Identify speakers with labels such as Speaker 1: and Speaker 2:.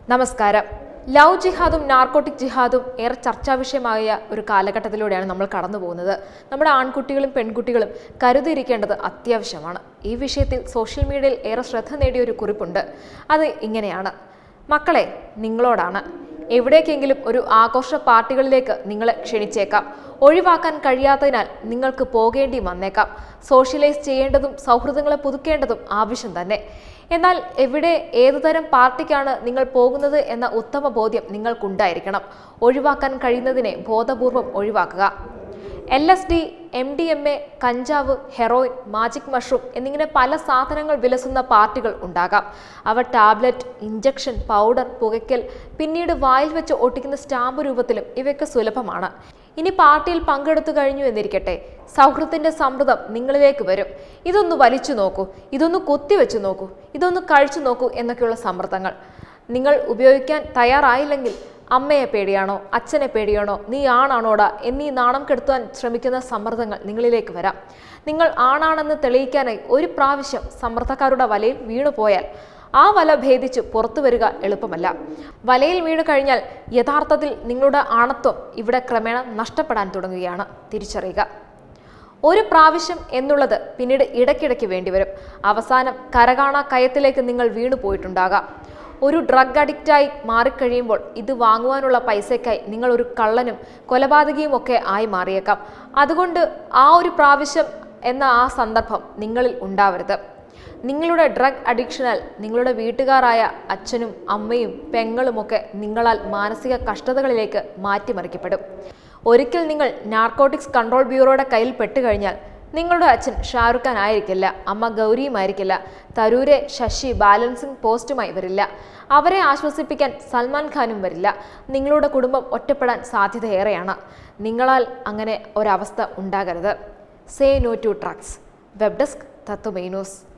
Speaker 1: നമസ്കാരം love ജിഹാദും narcotic ജിഹാദും ഏറെ ചർച്ചാ വിഷയമായ ഒരു കാലഘട്ടത്തിലൂടെയാണ് നമ്മൾ കടന്നു പോകുന്നത് നമ്മുടെ ആൺകുട്ടികളും പെൺകുട്ടികളും കരുതിയിരിക്കേണ്ടത് അത്യാവശ്യമാണ് ഈ വിഷയത്തിൽ സോഷ്യൽ മീഡിയയിൽ ഏറെ ശ്രദ്ധ നേടിയ ഒരു കുറിപ്പുണ്ട് അത് ഇങ്ങനെയാണ് മക്കളെ നിങ്ങളോടാണ് എവിടേക്കെങ്കിലും ഒരു ആഘോഷ പാർട്ടികളിലേക്ക് നിങ്ങളെ ക്ഷണിച്ചേക്കാം ഒഴിവാക്കാൻ കഴിയാത്തതിനാൽ നിങ്ങൾക്ക് പോകേണ്ടി വന്നേക്കാം സോഷ്യലൈസ് ചെയ്യേണ്ടതും സൗഹൃദങ്ങളെ പുതുക്കേണ്ടതും ആവശ്യം തന്നെ എന്നാൽ എവിടെ ഏതുതരം പാർട്ടിക്കാണ് നിങ്ങൾ പോകുന്നത് എന്ന ഉത്തമ ബോധ്യം നിങ്ങൾക്കുണ്ടായിരിക്കണം ഒഴിവാക്കാൻ കഴിയുന്നതിനെ ബോധപൂർവം ഒഴിവാക്കുക L S D M D M A കഞ്ചാവ് ഹെറോയിൻ മാജിക് മഷ്റൂം എന്നിങ്ങനെ പല സാധനങ്ങൾ വിലസുന്ന പാർട്ടികൾ ഉണ്ടാകാം അവ ടാബ്ലറ്റ് ഇഞ്ചക്ഷൻ പൗഡർ പുകയ്ക്കൽ പിന്നീട് വായിൽ വെച്ച് ഒട്ടിക്കുന്ന സ്റ്റാമ്പ് രൂപത്തിലും ഇവയൊക്കെ സുലഭമാണ് ഇനി പാർട്ടിയിൽ പങ്കെടുത്തു കഴിഞ്ഞു എന്നിരിക്കട്ടെ സൗഹൃദത്തിന്റെ സമൃദ്ധം നിങ്ങളിലേക്ക് വരും ഇതൊന്ന് വലിച്ചു നോക്കൂ ഇതൊന്ന് കൊത്തിവെച്ചു നോക്കൂ ഇതൊന്ന് കഴിച്ചു നോക്കൂ എന്നൊക്കെയുള്ള സമ്മർദ്ദങ്ങൾ നിങ്ങൾ ഉപയോഗിക്കാൻ തയ്യാറായില്ലെങ്കിൽ അമ്മയെ പേടിയാണോ അച്ഛനെ പേടിയാണോ നീ ആണാണോടാ എന്നീ നാണം കെടുത്താൻ ശ്രമിക്കുന്ന സമ്മർദ്ദങ്ങൾ നിങ്ങളിലേക്ക് വരാം നിങ്ങൾ ആണാണെന്ന് തെളിയിക്കാനായി ഒരു പ്രാവശ്യം സമ്മർദ്ദക്കാരുടെ വലയിൽ വീണുപോയാൽ ആ വല ഭേദിച്ച് പുറത്തു വരിക എളുപ്പമല്ല വലയിൽ വീണു കഴിഞ്ഞാൽ യഥാർത്ഥത്തിൽ നിങ്ങളുടെ ആണത്വം ഇവിടെ ക്രമേണ നഷ്ടപ്പെടാൻ തുടങ്ങുകയാണ് തിരിച്ചറിയുക ഒരു പ്രാവശ്യം എന്നുള്ളത് പിന്നീട് ഇടയ്ക്കിടയ്ക്ക് വേണ്ടിവരും അവസാനം കരകാണ കയത്തിലേക്ക് നിങ്ങൾ വീണു പോയിട്ടുണ്ടാകാം ഒരു ഡ്രഗ് അഡിക്റ്റായി മാറിക്കഴിയുമ്പോൾ ഇത് വാങ്ങുവാനുള്ള പൈസയ്ക്കായി നിങ്ങൾ ഒരു കള്ളനും കൊലപാതകിയും ഒക്കെ ആയി മാറിയേക്കാം അതുകൊണ്ട് ആ ഒരു പ്രാവശ്യം എന്ന ആ സന്ദർഭം നിങ്ങളിൽ ഉണ്ടാവരുത് നിങ്ങളുടെ ഡ്രഗ് അഡിക്ഷനാൽ നിങ്ങളുടെ വീട്ടുകാരായ അച്ഛനും അമ്മയും പെങ്ങളുമൊക്കെ നിങ്ങളാൽ മാനസിക കഷ്ടതകളിലേക്ക് മാറ്റിമറിക്കപ്പെടും ഒരിക്കൽ നിങ്ങൾ നാർക്കോട്ടിക്സ് കൺട്രോൾ ബ്യൂറോയുടെ കയ്യിൽ പെട്ടുകഴിഞ്ഞാൽ നിങ്ങളുടെ അച്ഛൻ ഷാറുഖ് ഖാൻ ആയിരിക്കില്ല അമ്മ ഗൗരിയുമായിരിക്കില്ല തരൂരെ ശശി ബാലൻസിംഗ് പോസ്റ്റുമായി വരില്ല അവരെ ആശ്വസിപ്പിക്കാൻ സൽമാൻ ഖാനും വരില്ല നിങ്ങളുടെ കുടുംബം ഒറ്റപ്പെടാൻ സാധ്യതയേറെയാണ് നിങ്ങളാൽ അങ്ങനെ ഒരവസ്ഥ ഉണ്ടാകരുത് say no to drugs web desk തത്വമേ ന്യൂസ്